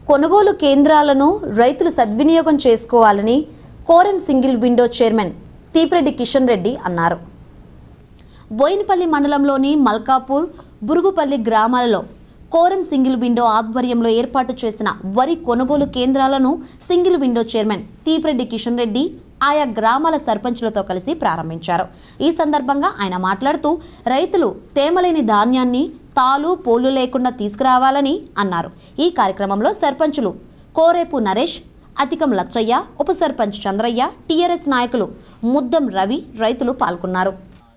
కొనుగోలు కేంద్రాలను రైతులు సద్వినియోగం చేసుకోవాలని కోరం single window chairman Theepireddy Kishan Reddy అన్నారు బోయినపల్లి మండలంలోని మల్కాపూర్ బురుగుపల్లి గ్రామాలలో కోరం సింగిల్ విండో ఆధ్వర్యంలో ఏర్పాటు చేసిన వరి కొనుగోలు కేంద్రాలను single window chairman Theepireddy Kishan Reddy ఆయా గ్రామాల సర్పంచులతో కలిసి ప్రారంభించారు ఈ సందర్భంగా ఆయన మాట్లాడుతూ రైతులు తేమలేని ధాన్యాన్ని తాలు పోలు లేకుండా తీసుకురావాలని అన్నారు ఈ కార్యక్రమంలో సర్పంచులు కోరేపు నరేష్ అతికం లచ్చయ్య ఉప సర్పంచ్ చంద్రయ్య టీఆర్ఎస్ నాయకులు ముద్దం రవి రైతులు పాల్గొన్నారు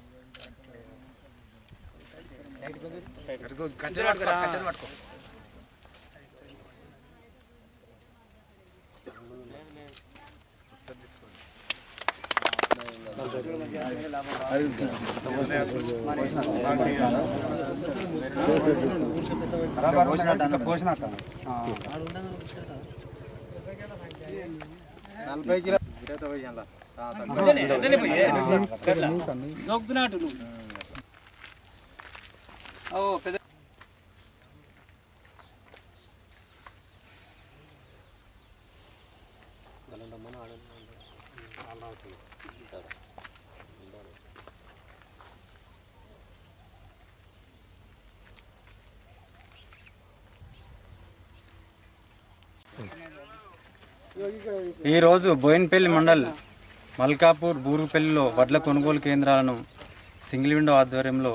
ఈరోజు బోయిన్పల్లి మండల్ మల్కాపూర్ బూరుగుపల్లిలో వడ్ల కొనుగోలు కేంద్రాలను సింగిల్ విండో ఆధ్వర్యంలో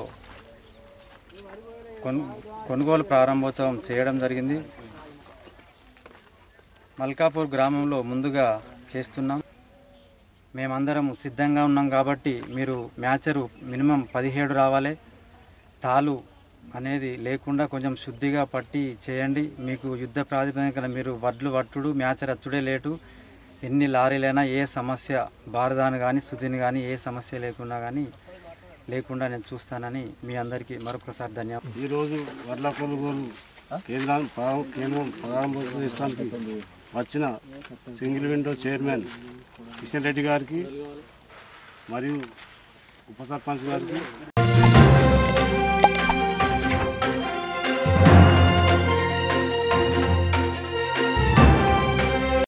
కొను కొనుగోలు ప్రారంభోత్సవం చేయడం జరిగింది మల్కాపూర్ గ్రామంలో ముందుగా చేస్తున్నాం మేమందరం సిద్ధంగా ఉన్నాం కాబట్టి మీరు మ్యాచరు మినిమం పదిహేడు రావాలి తాలు అనేది లేకుండా కొంచెం శుద్ధిగా పట్టి చేయండి మీకు యుద్ధ ప్రాతిపదికన మీరు వడ్లు వట్టుడు మ్యాచర్ అచ్చుడే లేటు ఎన్ని లారీలైనా ఏ సమస్య భారదాన్ని కానీ శుద్ధిని కానీ ఏ సమస్య లేకుండా కానీ లేకుండా నేను చూస్తానని మీ అందరికీ మరొకసారి ధన్యవాదాలు ఈరోజు వడ్ల కొనుగోలు కేంద్రాన్ని ప్రారం- కేంద్రం ప్రారంభించడానికి వచ్చిన single window chairman Kishan Reddy గారికి మరియు ఉప సర్పంచ్ గారికి